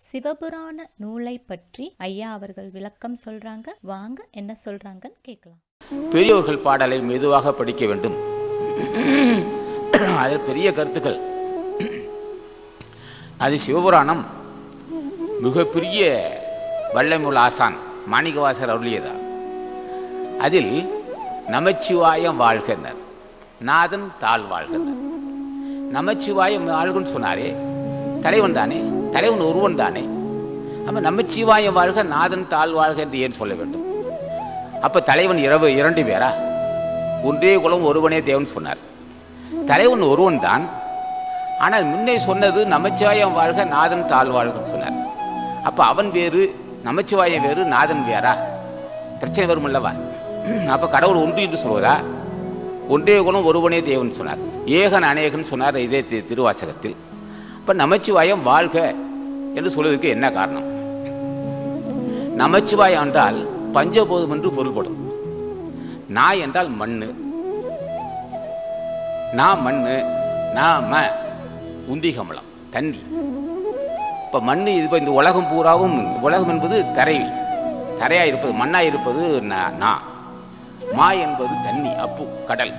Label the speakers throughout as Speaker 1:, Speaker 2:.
Speaker 1: சிவபுராண நூலை பற்றி ஐயா அவர்கள் விளக்கம் சொல்றாங்க வாங்க என்ன சொல்றாங்கன்னு கேட்கலாம்
Speaker 2: பெரியோர்கள் பாடலை மெதுவாக படிக்க வேண்டும் அதில் பெரிய கருத்துக்கள் அது சிவபுராணம் மிகப்பெரிய வல்லமுல் ஆசான் மாணிக்கவாசர் அருளியதா அதில் நமச்சிவாயம் வாழ்கின்றனர் நாதன் தாழ் வாழ்கின்றனர் நமச்சிவாயம் வாழ்கன்னு சொன்னாரே தலைவன் தானே தலைவன் ஒருவன் தானே அப்ப நமச்சிவாயம் வாழ்க நாதன் தாழ் வாழ்க என்று ஏன் சொல்ல வேண்டும் அப்ப தலைவன் இரவு இரண்டு பேரா ஒன்றே குலம் ஒருவனே தேவன் சொன்னார் தலைவன் ஒருவன் தான் ஆனால் முன்னே சொன்னது நமச்சிவாயம் வாழ்க நாதன் தாழ் வாழ்கன்னு சொன்னார் அப்ப அவன் வேறு நமச்சிவாயம் வேறு நாதன் வேறா பிரச்சனை வரும் அல்லவா அப்ப கடவுள் ஒன்று என்று சொல்வதா ஒன்றே குலம் ஒருவனே தேவன் சொன்னார் ஏகன் அநேகன் சொன்னார் இதே தி- திருவாசகத்தில் அப்ப நமச்சிவாயம் வாழ்க என்று சொல்வதற்கு என்ன காரணம் நமச்சிவாயம் என்றால் பஞ்சபோதம் என்று பொருள்படும் நாய் என்றால் மண்ணு நா மண்ணு நாம உந்திகமலம் தண்ணி இப்ப மண்ணு இது இப்ப இந்த உலகம் பூராவும் உலகம் என்பது தரை தரையா இருப்பது மண்ணா இருப்பது நா- நா மா என்பது தண்ணி அப்பு கடல்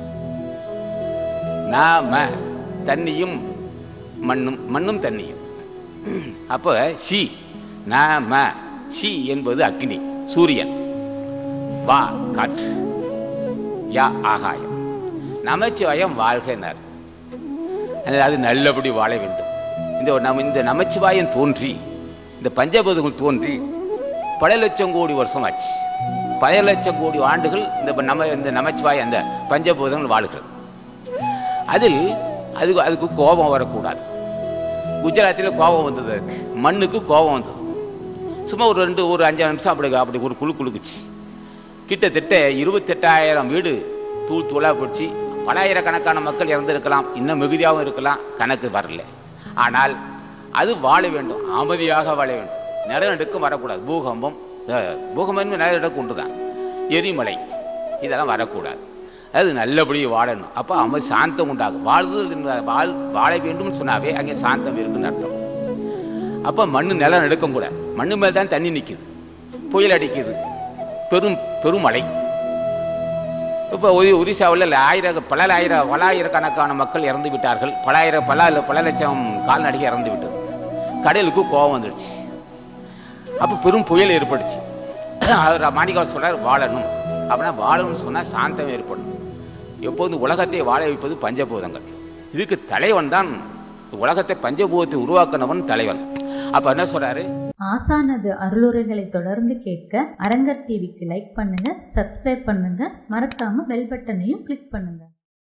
Speaker 2: நாம தண்ணியும் மண்ணும் மண்ணும் தண்ணியும் அப்ப சி நாம சி என்பது அக்னி சூரியன் வா காற்று யா ஆகாயம் நமச்சிவாயம் வாழ்கினர் அது நல்லபடி வாழ வேண்டும் இந்த நம்ம இந்த நமச்சிவாயம் தோன்றி இந்த பஞ்சபூதங்கள் தோன்றி பல லட்சம் கோடி வருஷம் ஆச்சு பல லட்சம் கோடி ஆண்டுகள் இந்த ப- நம்ம இந்த நமச்சிவாயம் அந்த பஞ்சபூதங்கள் வாழுகிறது அதில் அதுக்கு அதுக்கு கோபம் வரக்கூடாது குஜராத்தில் கோபம் வந்தது அதுக்கு மண்ணுக்கு கோபம் வந்தது சும்மா ஒரு ரெண்டு ஒரு அஞ்சு நிமிஷம் அப்படி அப்படி ஒரு குழு குலுக்குச்சு கிட்டத்தட்ட இருபத்தெட்டாயிரம் வீடு தூள் தூளாக போச்சு பலாயிரக்கணக்கான மக்கள் இறந்திருக்கலாம் இன்னும் மிகுதியாகவும் இருக்கலாம் கணக்கு வரல ஆனால் அது வாழ வேண்டும் அமைதியாக வாழ வேண்டும் நிலநடுக்கம் வரக்கூடாது பூகம்பம் அஹ், பூகம்பம் நிலநடுக்கம் உண்டு தான் எரிமலை இதெல்லாம் வரக்கூடாது அது நல்லபடி வாழணும் அப்போ அமைதி சாந்தம் உண்டாகும் வாழ்தல் என்பது- வாழ் வாழ வேண்டும்னு சொன்னாவே அங்கே சாந்தம் இருக்குன்னு அர்த்தம் அப்போ மண்ணு நிலம் நடுக்கம் கூட மண்ணு மேல் தான் தண்ணி நிற்குது புயல் அடிக்குது பெரும் பெருமழை இப்போ ஒரிசாவில் ஆயிர பல ஆயிரம் பல ஆயிரக்கணக்கான மக்கள் இறந்து விட்டார்கள் பலாயிர பல பல லட்சம் கால்நடைகள் இறந்து விட்டது கடலுக்கு கோபம் வந்துடுச்சு அப்போ பெரும் புயல் ஏற்பட்டுச்சு அவர் மாணிக்கவர் சொல்றார் வாழணும் அப்படின்னா வாழணும்னு சொன்னால் சாந்தம் ஏற்படும் எப்போதும் உலகத்தை வாழ வைப்பது பஞ்சபூதங்கள் இதுக்கு தலைவன் தான் உலகத்தை பஞ்சபூதத்தை உருவாக்கினவன் தலைவன் அப்ப என்ன சொல்றாரு
Speaker 1: ஆசானது அருளுரைகளை தொடர்ந்து கேட்க அரங்கர் டிவிக்கு லைக் பண்ணுங்க சப்ஸ்கிரைப் பண்ணுங்க மறக்காம பெல் பட்டனையும் கிளிக் பண்ணுங்க